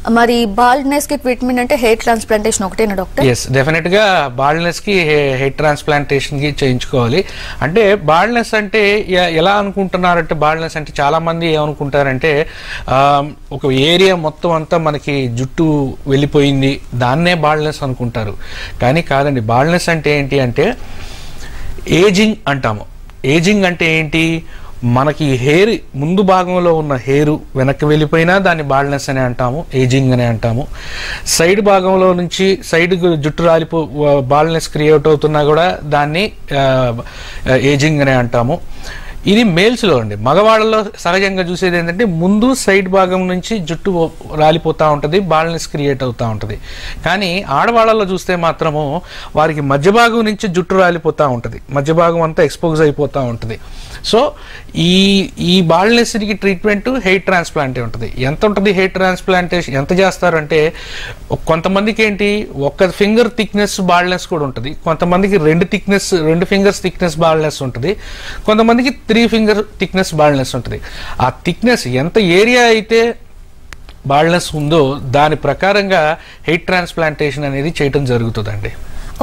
మరి బాల్డ్నెస్ కి ట్రీట్మెంట్ అంటే హెయిర్ ట్రాన్స్ప్లాంటేషన్ ఒకటేనా డాక్టర్ ఎస్ డెఫినెట్ గా బాల్డ్నెస్ కి హెయిర్ ట్రాన్స్ప్లాంటేషన్ కి చేయించుకోవాలి అంటే బాల్డ్నెస్ అంటే ఎ- ఎలా అనుకుంటున్నారంటే బాల్డ్నెస్ అంటే చాలా మంది ఏమనుకుంటారంటే ఆ, ఒక ఏరియా మొత్తం అంతా మనకి జుట్టు వెళ్ళిపోయింది దాన్నే బాల్డ్నెస్ అనుకుంటారు కానీ కాదండి బాల్డ్నెస్ అంటే ఏంటి అంటే ఏజింగ్ అంటాము ఏజింగ్ అంటే ఏంటి మనకి హెయిర్ ముందు భాగంలో ఉన్న హెయిర్ వెనక్కి వెళ్ళిపోయినా దాన్ని బాల్డ్నెస్ అని అంటాము ఏజింగ్ అని అంటాము సైడ్ భాగంలో నుంచి సైడ్ జుట్టు రాలిపో బాల్డ్నెస్ క్రియేట్ అవుతున్నా కూడా దాన్ని ఏజింగ్ అని అంటాము ఇది మేల్స్లో అండి మగవాళ్ళలో సహజంగా చూసేది ఏంటంటే ముందు సైడ్ భాగం నుంచి జుట్టు రాలిపోతూ ఉంటుంది బాల్నెస్ క్రియేట్ అవుతూ ఉంటుంది కానీ ఆడవాళ్ళలో చూస్తే మాత్రము వారికి మధ్య భాగం నుంచి జుట్టు రాలిపోతూ ఉంటుంది మధ్య భాగం అంతా ఎక్స్పోజ్ అయిపోతూ ఉంటుంది సో ఈ ఈ బాల్నెస్కి ట్రీట్మెంట్ హెయిర్ ట్రాన్స్ప్లాంటే ఉంటుంది ఎంత ఉంటుంది హెయిర్ ట్రాన్స్ప్లాంటేషన్ ఎంత చేస్తారంటే కొంతమందికి ఏంటి ఒక్క ఫింగర్ థిక్నెస్ బాల్నెస్ కూడా ఉంటుంది కొంతమందికి రెండు థిక్నెస్ రెండు ఫింగర్స్ థిక్నెస్ బాల్నెస్ ఉంటుంది కొంతమందికి త్రీ ఫింగర్ థిక్నెస్ బాల్నెస్ ఉంటుంది ఆ థిక్నెస్ ఎంత ఏరియా అయితే బాల్నెస్ ఉందో దాని ప్రకారంగా హెయిర్ ట్రాన్స్ప్లాంటేషన్ అనేది చేయటం జరుగుతుందండి